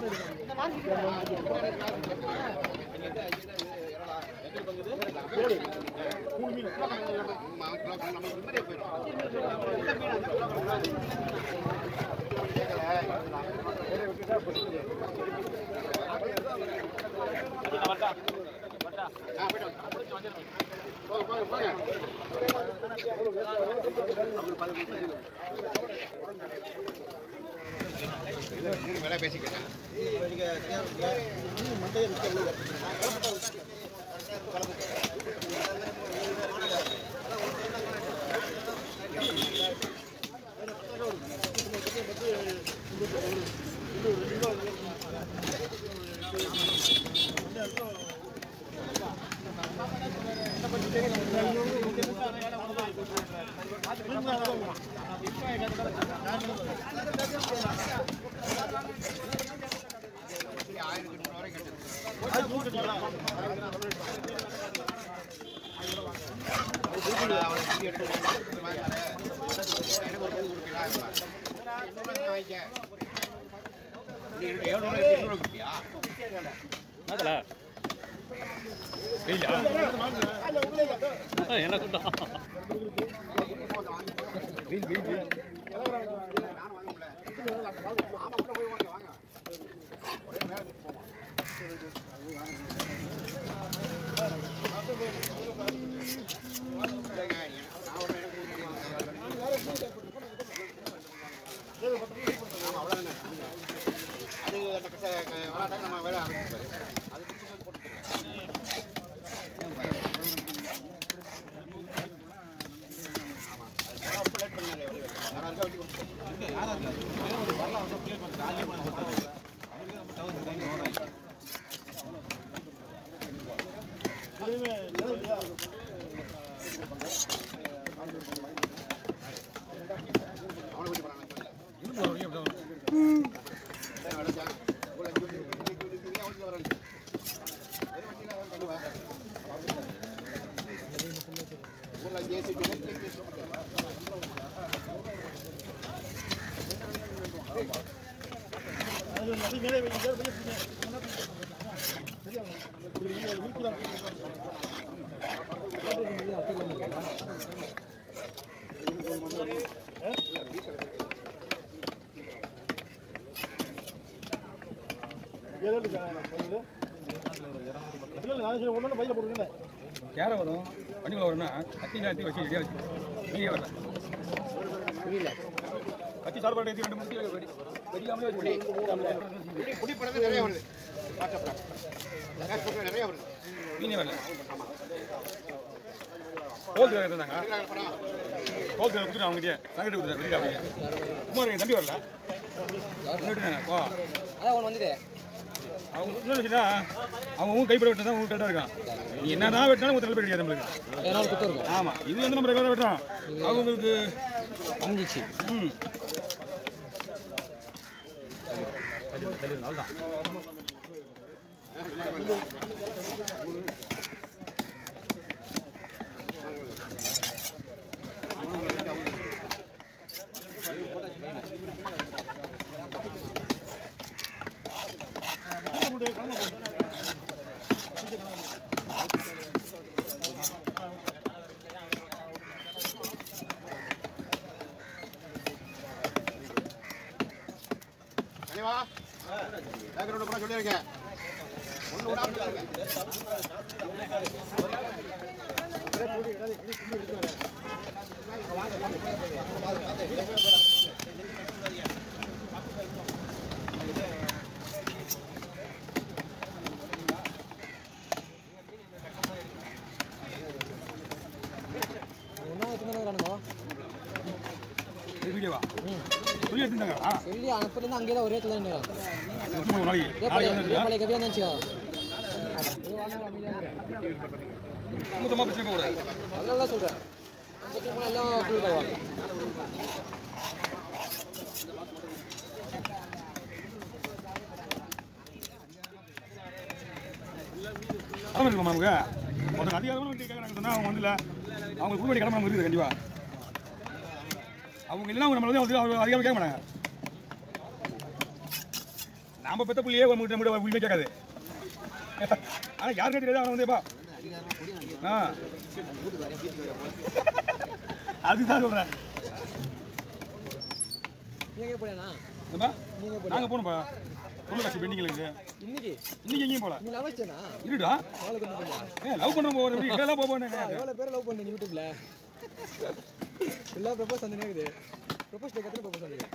விலை பேசிக்கிறேன் ஆயிரத்தி எட்நூறு வரை கேட்டது அவரை சுத்தி எடுத்து கொடுத்து வாங்கினாரு. எனக்கு ஒரு பூ கொடுப்பீங்களா? எண்ணூறு ரூபாய் வாங்கிக்க. நீ எனக்கு எவ்வளவு ரூபாய் எண்ணூறு ரூபாய் கொடுப்பியா? என்ன கூட்டம் இல்லைங்க, நான் ஒரு எனக்கு ஆமா, அவ்வளவுதாங்க. அது அந்த கச- க- வராட்டாங்க நம்ம வேலை ஆரம்பிச்சிருப்பாரு. அது பிடிச்சி போய் போட்டுக்கலாம். ஆமா, அது ரொம்ப late பண்ணாரு அவரு. யாரா இருக்கா வெட்டி கொடுத்துட்டாரு. அவனை வெட்டி போறாங்க கேரை வரும் வண்டியில் வரும்னா கத்தி நேரத்தி வச்சு ரெடியாக வச்சு நீங்க வரல கத்தி சார்பாடு ஏற்றி ரெண்டு முட்டி வெடி வெடிக்காமலே வச்சு குடி படத்து நிறைய வருது வாட்ஸ்அப்ல ஃபேஸ்புக்ல நிறைய வருது நீங்க வரல ஹோல் டிரைவர் இருந்தாங்க இருக்கிறாங்க படம் ஹோல் டிரைவர் கொடுத்துட்டு அவங்ககிட்ட சங்கட்டு கொடுத்தாரு வெடிக்கா அப்படிங்க குமார் என் தம்பி வரல விட்டுட்டாங்க போ அதான் ஒன்று வந்துட்டு அவங்க என்ன வச்சுட்டா அவங்க ஊன் கைப்பட விட்டா தான் உங்களுக்கு கரெக்டாக இருக்கான் நீ என்னதான் வெட்டினாலும் உங்களுக்கு தலைப்பட கிடையாது நம்மளுக்கு ஏன்னா குத்து இருக்கும் ஆமாம் இது வந்து நம்ம ரெகுலராக வெட்டுறோம் அவங்களுக்கு அமைஞ்சிச்சு ம் கனிவா பேக்ரவுண்ட் படம் சொல்லியிருக்கேன் ஒன்று விடாம சொல்லியிருக்கேன் ஒன்றா வச்சுருந்தாங்க காணுங்க இது வீடியோவா சொல்லி எடுத்துட்டாங்களா சொல்லி அனுப்புறது அங்கே தான் ஒரே இடத்துல நின்னுறாங்க. மூணு நாளைக்கு இதே பழைய நாளைக்கு இதே வந்து பழைய கவியா இருந்துச்சு மொத்தமாக பிரச்சனை கூடாது அதனால தான் சொல்கிறேன் எல்லாம் கூழ் தருவாங்க ஆமாம் இருக்குமா நமக்கு ஒருத்தங்க அதிகாரமாக கேட்குறாங்க சொன்னால் அவங்க வந்து இல்லை அவங்க குடும்படி கடமை நமக்கு இருக்குது கண்டிப்பாக அவங்க இல்லைன்னா அவங்க நம்மள வந்து அவங்க அதிகாரம் கேட்க மாட்டாங்க நாம பெத்த புள்ளியே உங்ககிட்ட நம்மகிட்ட உரிமை கேட்காது ஆனா யாருக்கே தெரியாது அவன் வந்துப்பா ஆ அதுதான் சொல்றேன் நீங்க போலண்ணா என்னப்பா? நாங்க போனோம்ப்பா பொண்ணு காட்சி பெண்டிங்ல இருக்கு இன்னைக்கு இன்னைக்கு எங்கேயும் போல நீ லவச்சனா இருடா நாளைக்கு என்ன பண்ணியா ஏ லவ் பண்ண போறோம் இதெல்லாம் போவேன் எவ்வளோ பேர் லவ் பண்ணீங்க யூடியூப்ல எல்லா ப்ரப்போஸ் வந்து இருக்குது ப்ரப்போஸ் டேக் எத்தனை ப்ரப்போஸ் வந்து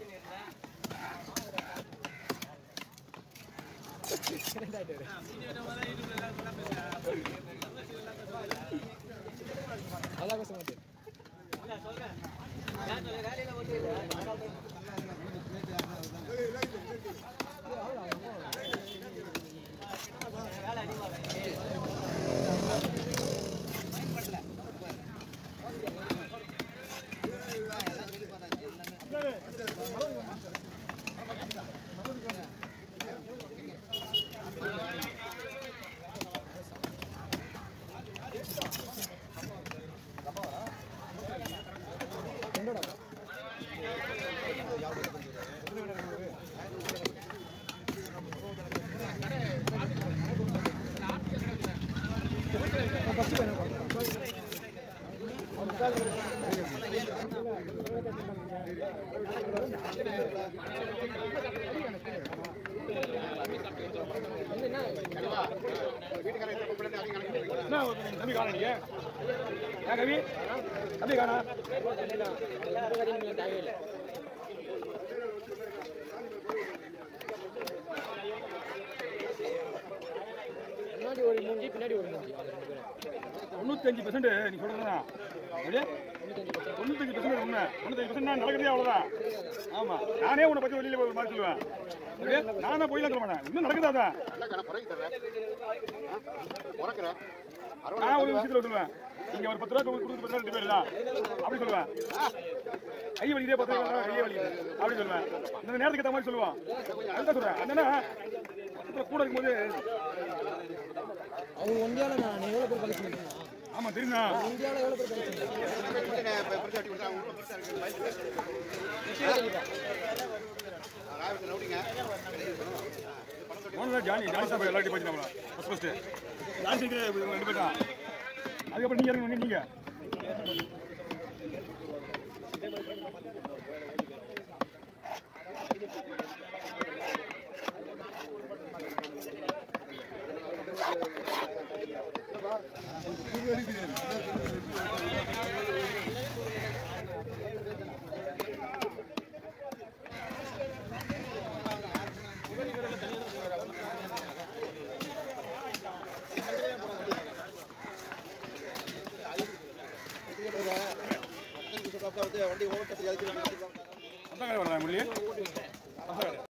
நல்லா பேச மாட்டேன் என்ன ஒரு தம்பி காணா நீங்க ஏன் கவி தம்பி காணா முன்னாடி ஒரு மூஞ்சி பின்னாடி ஒரு மூஞ்சி அது ரெண்டு பேரும் தொண்ணூத்தஞ்சு பெர்சன்ட் நீ சொல்றதுதான் அது தொண்ணூத்தஞ்சு பெர்சன்ட் உண்மை தொண்ணூத்தஞ்சு பெர்சன்ட் நான் நடக்கிறதே அவ்வளவுதான் ஆமா நானே உன்னை பத்தி வெளியில ஒரு மாதிரி சொல்லுவேன் ஓகே? நானே போய் சொல்ல மாட்டேன் இன்னும் நடக்குதா அதான் என்ன கணக்கு குறைக்கு தர்றேன் குறைக்கிறேன் நான் ஒரு விஷயத்துல சொல்லுவேன் நீங்க ஒரு பத்து ரூபா கொடுத்து பத்து ரூபா ரெண்டு பேர் தான் அப்படி சொல்லுவேன் கை வலிக்குதே பத்து ரூபா கையை வலிக்குது அப்படி சொல்லுவேன் இந்த நேரத்துக்கு ஏற்ற மாதிரி சொல்லுவான் அதுதான் சொல்றேன் என்னன்னா பக்கத்துல கூட இருக்கும்போது அவங்க இந்தியாவில் நான் எவ்வளோ பேர் கலெக்ட் பண்ணிருக்கேன் ஆமா தெரியுமா இந்தியாவில் எவ்வளோ பேர் கலெக்ட் பண்ணிருக்கேன் ரவுடிங்க போனதா ஜானி ஜானி சாப்பிட எல்லாத்தையும் போச்சு நம்மள ஃபர்ஸ்ட் ஃபர்ஸ்ட் ஜானி சீக்கிரம் இவங்க ரெண்டு பேர் தான் அதுக்கப்புறம் நீங்க இறங்குங்க நீங்க வண்டி ஓட்ட தெரியாது அதான் கடை வரலாம் முள்ளி